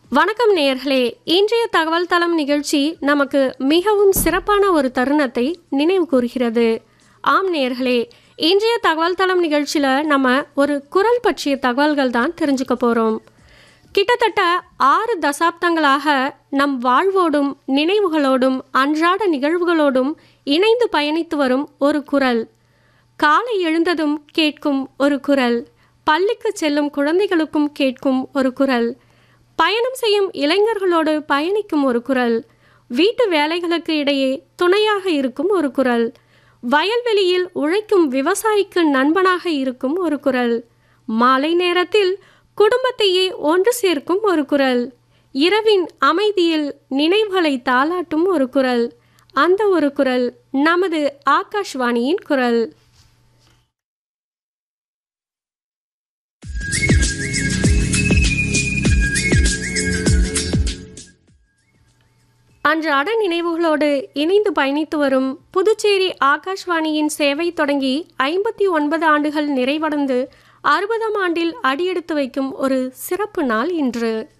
வணக்கம் நேயர்களே இன்றைய தகவல் தளம் நிகழ்ச்சி நமக்கு மிகவும் சிறப்பான ஒரு தருணத்தை நினைவு கூறுகிறது ஆம் நேயர்களே இன்றைய தகவல் தளம் நிகழ்ச்சியில் நம்ம ஒரு குரல் பற்றிய தகவல்கள் தான் தெரிஞ்சுக்க போகிறோம் கிட்டத்தட்ட ஆறு தசாப்தங்களாக நம் வாழ்வோடும் நினைவுகளோடும் அன்றாட நிகழ்வுகளோடும் இணைந்து பயணித்து வரும் ஒரு குரல் காலை எழுந்ததும் கேட்கும் ஒரு குரல் பள்ளிக்கு செல்லும் குழந்தைகளுக்கும் கேட்கும் ஒரு குரல் பயணம் செய்யும் இளைஞர்களோடு பயணிக்கும் ஒரு குரல் வீட்டு வேலைகளுக்கு இடையே துணையாக இருக்கும் ஒரு குரல் வயல்வெளியில் உழைக்கும் விவசாயிக்கு நண்பனாக இருக்கும் ஒரு குரல் மாலை நேரத்தில் குடும்பத்தையே ஒன்று சேர்க்கும் ஒரு குரல் இரவின் அமைதியில் நினைவுகளை தாளாட்டும் ஒரு குரல் அந்த ஒரு குரல் நமது ஆகாஷ்வாணியின் குரல் அன்றாட நினைவுகளோடு இணைந்து பயணித்து வரும் புதுச்சேரி ஆகாஷ்வாணியின் சேவை தொடங்கி ஐம்பத்தி ஒன்பது ஆண்டுகள் நிறைவடைந்து அறுபதாம் ஆண்டில் அடியெடுத்து வைக்கும் ஒரு சிறப்பு நாள் இன்று